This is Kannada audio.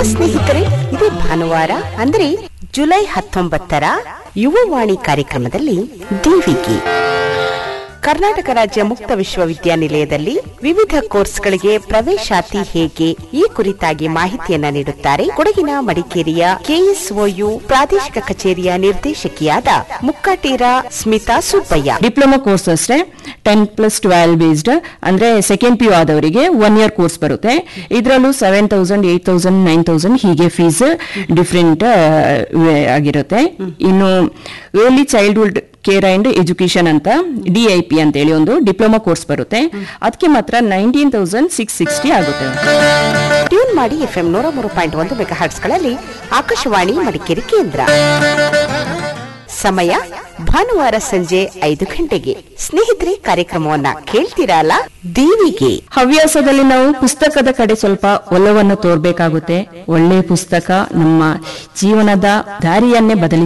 ಸ್ನೇಹಿತರೆ ಇದೇ ಭಾನುವಾರ ಅಂದ್ರೆ ಜುಲೈ ಹತ್ತೊಂಬತ್ತರ ಯುವವಾಣಿ ಕಾರ್ಯಕ್ರಮದಲ್ಲಿ ದೇವಿಗೆ ಕರ್ನಾಟಕ ರಾಜ್ಯ ಮುಕ್ತ ವಿಶ್ವವಿದ್ಯಾನಿಲಯದಲ್ಲಿ ವಿವಿಧ ಕೋರ್ಸ್ಗಳಿಗೆ ಪ್ರವೇಶಾತಿ ಹೇಗೆ ಈ ಕುರಿತಾಗಿ ಮಾಹಿತಿಯನ್ನ ನೀಡುತ್ತಾರೆ ಕೊಡಗಿನ ಮಡಿಕೇರಿಯ ಕೆಎಸ್ಒಯು ಪ್ರಾದೇಶಿಕ ಕಚೇರಿಯ ನಿರ್ದೇಶಕಿಯಾದ ಮುಕ್ಕಾಟೀರ ಸ್ಮಿತಾ ಸುಬ್ಬಯ್ಯ ಡಿಪ್ಲೊಮಾ ಕೋರ್ಸ್ ಅಷ್ಟೇ ಟೆನ್ ಪ್ಲಸ್ ಟ್ವೆಲ್ ಬೇಸ್ಡ್ ಅಂದ್ರೆ ಸೆಕೆಂಡ್ ಪಿ ಯು ಆದವರಿಗೆ ಒನ್ ಇಯರ್ ಕೋರ್ಸ್ ಬರುತ್ತೆ ಇದರಲ್ಲೂ seven thousand eight thousand nine thousand ಹೀಗೆ ಫೀಸ್ ಡಿಫ್ರೆಂಟ್ ಆಗಿರುತ್ತೆ ಇನ್ನು early childhood care and education ಅಂತ ಡಿಐಪಿ ಅಂತ ಹೇಳಿ ಒಂದು ಡಿಪ್ಲೊಮಾ ಕೋರ್ಸ್ ಬರುತ್ತೆ ಅದಕ್ಕೆ ಮಾತ್ರ ನೈನ್ಟೀನ್ ತೌಸಂಡ್ ಸಿಕ್ಸ್ ಸಿಕ್ಸ್ಟಿ ಆಗುತ್ತೆ ಟ್ಯೂನ್ ಮಾಡಿ ಎಫ್ಎಂ ನೂರ ಮೂರು ಪಾಯಿಂಟ್ ಒಂದು ಮೆಗಾ ಗಳಲ್ಲಿ ಆಕಾಶವಾಣಿ ಮಡಿಕೇರಿ ಕೇಂದ್ರ ಸಮಯ ಭಾನುವಾರ ಸಂಜೆ ಐದು ಗಂಟೆಗೆ ಸ್ನೇಹಿತರೆ ಕಾರ್ಯಕ್ರಮವನ್ನ ಕೇಳ್ತೀರಾ ಅಲ್ಲ ದೇವಿಗೆ ಹವ್ಯಾಸದಲ್ಲಿ ನಾವು ಪುಸ್ತಕದ ಕಡೆ ಸ್ವಲ್ಪ ಒಲವನ್ನು ತೋರ್ಬೇಕಾಗುತ್ತೆ ಒಳ್ಳೆ ಪುಸ್ತಕ ನಮ್ಮ ಜೀವನದ ದಾರಿಯನ್ನೇ ಬದಲಿಸಿ